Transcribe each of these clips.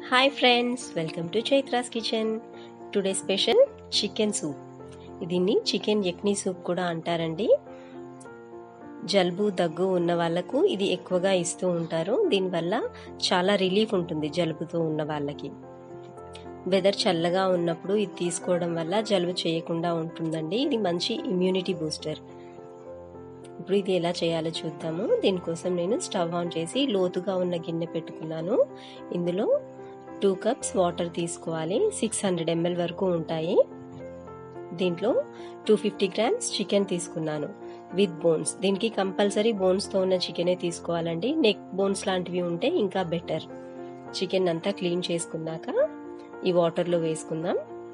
Hi friends welcome to Chaitra's kitchen today special chicken soup దీన్ని chicken yakhni soup కూడా అంటారండి జలుబు దగ్గు ఉన్న వాళ్ళకు ఇది ఎక్కువగా ఇస్తూ ఉంటారు దీనివల్ల చాలా రిలీఫ్ ఉంటుంది జలుబుతో ఉన్న వాళ్ళకి వెదర్ చల్లగా ఉన్నప్పుడు ఇది తీసుకోవడం వల్ల జలుబు చేయకుండా ఉంటుందండి ఇది మంచి ఇమ్యూనిటీ బూస్టర్ ఇప్పుడు ఇది ఎలా చేయాలో చూద్దాము దీనికోసం నేను స్టవ్ ఆన్ చేసి లోతుగా ఉన్న గిన్నె పెట్టుకున్నాను ఇందులో టూ కప్స్ వాటర్ తీసుకోవాలి సిక్స్ హండ్రెడ్ ఎంఎల్ వరకు ఉంటాయి దీంట్లో టూ ఫిఫ్టీ గ్రామ్స్ చికెన్ తీసుకున్నాను విత్ బోన్స్ దీనికి కంపల్సరీ బోన్స్తో ఉన్న చికెనే తీసుకోవాలండి నెక్ బోన్స్ లాంటివి ఉంటే ఇంకా బెటర్ చికెన్ అంతా క్లీన్ చేసుకున్నాక ఈ వాటర్లో వేసుకుందాం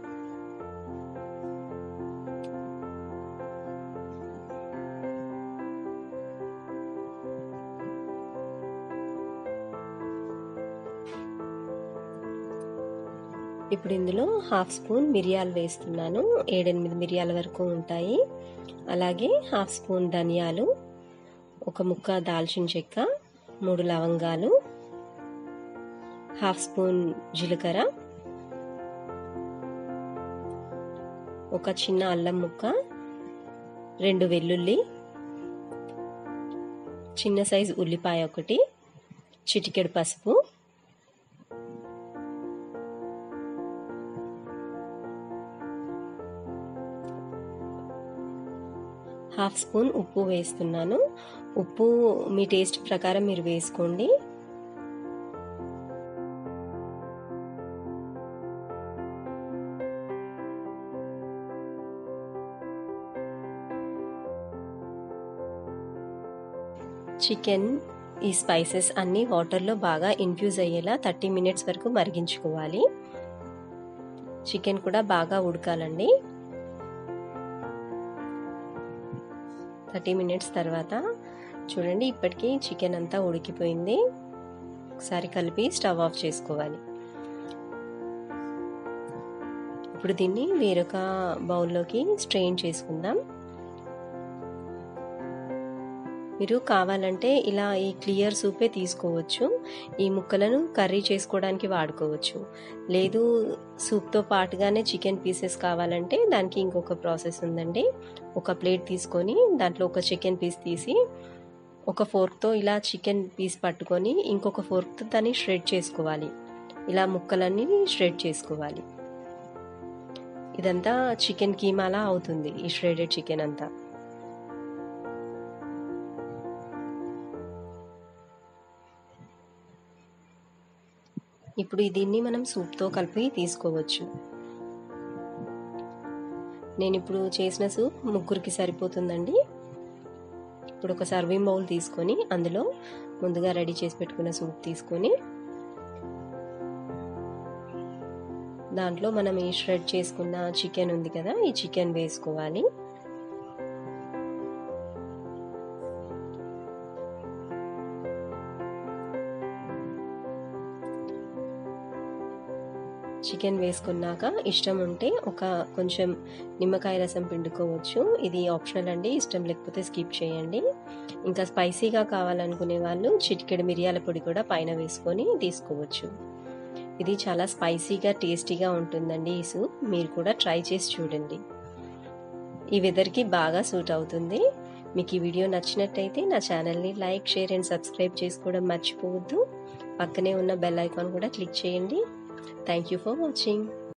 ఇప్పుడు ఇందులో హాఫ్ స్పూన్ మిరియాలు వేస్తున్నాను ఏడెనిమిది మిరియాల వరకు ఉంటాయి అలాగే హాఫ్ స్పూన్ ధనియాలు ఒక ముక్క దాల్చిన చెక్క మూడు లవంగాలు హాఫ్ స్పూన్ జీలకర్ర ఒక చిన్న అల్లం ముక్క రెండు వెల్లుల్లి చిన్న సైజు ఉల్లిపాయ ఒకటి చిటికెడు పసుపు హాఫ్ స్పూన్ ఉప్పు వేస్తున్నాను ఉప్పు మీ టేస్ట్ ప్రకారం మీరు వేసుకోండి చికెన్ ఈ స్పైసెస్ అన్ని వాటర్లో బాగా ఇన్ఫ్యూజ్ అయ్యేలా థర్టీ మినిట్స్ వరకు మరిగించుకోవాలి చికెన్ కూడా బాగా ఉడకాలండి థర్టీ మినిట్స్ తర్వాత చూడండి ఇప్పటికీ చికెన్ అంతా ఉడికిపోయింది ఒకసారి కలిపి స్టవ్ ఆఫ్ చేసుకోవాలి ఇప్పుడు దీన్ని వేరొక బౌల్లోకి స్ట్రెయిన్ చేసుకుందాం మీరు కావాలంటే ఇలా ఈ క్లియర్ సూపే తీసుకోవచ్చు ఈ ముక్కలను కర్రీ చేసుకోవడానికి వాడుకోవచ్చు లేదు సూప్తో పాటుగానే చికెన్ పీసెస్ కావాలంటే దానికి ఇంకొక ప్రాసెస్ ఉందండి ఒక ప్లేట్ తీసుకొని దాంట్లో ఒక చికెన్ పీస్ తీసి ఒక ఫోర్క్తో ఇలా చికెన్ పీస్ పట్టుకొని ఇంకొక ఫోర్క్తో దాన్ని ష్రెడ్ చేసుకోవాలి ఇలా ముక్కలన్నీ ష్రెడ్ చేసుకోవాలి ఇదంతా చికెన్ కీమాలా అవుతుంది ఈ ష్రెడెడ్ చికెన్ అంతా ఇప్పుడు దీన్ని మనం సూప్తో కలిపి తీసుకోవచ్చు నేను ఇప్పుడు చేసిన సూప్ ముగ్గురికి సరిపోతుందండి ఇప్పుడు ఒక సర్వింగ్ బౌల్ తీసుకొని అందులో ముందుగా రెడీ చేసి పెట్టుకున్న సూప్ తీసుకొని దాంట్లో మనం ఈ ష్రెడ్ చేసుకున్న చికెన్ ఉంది కదా ఈ చికెన్ వేసుకోవాలి చికెన్ వేసుకున్నాక ఇష్టం ఉంటే ఒక కొంచెం నిమ్మకాయ రసం పిండుకోవచ్చు ఇది ఆప్షనల్ అండి ఇష్టం లేకపోతే స్కిప్ చేయండి ఇంకా స్పైసీగా కావాలనుకునే వాళ్ళు చిటికెడు మిరియాల పొడి కూడా పైన వేసుకొని తీసుకోవచ్చు ఇది చాలా స్పైసీగా టేస్టీగా ఉంటుందండి ఈ సూప్ మీరు కూడా ట్రై చేసి చూడండి ఈ వెదర్కి బాగా సూట్ అవుతుంది మీకు ఈ వీడియో నచ్చినట్టయితే నా ఛానల్ని లైక్ షేర్ అండ్ సబ్స్క్రైబ్ చేసుకోవడం మర్చిపోవద్దు పక్కనే ఉన్న బెల్ ఐకాన్ కూడా క్లిక్ చేయండి Thank you for watching.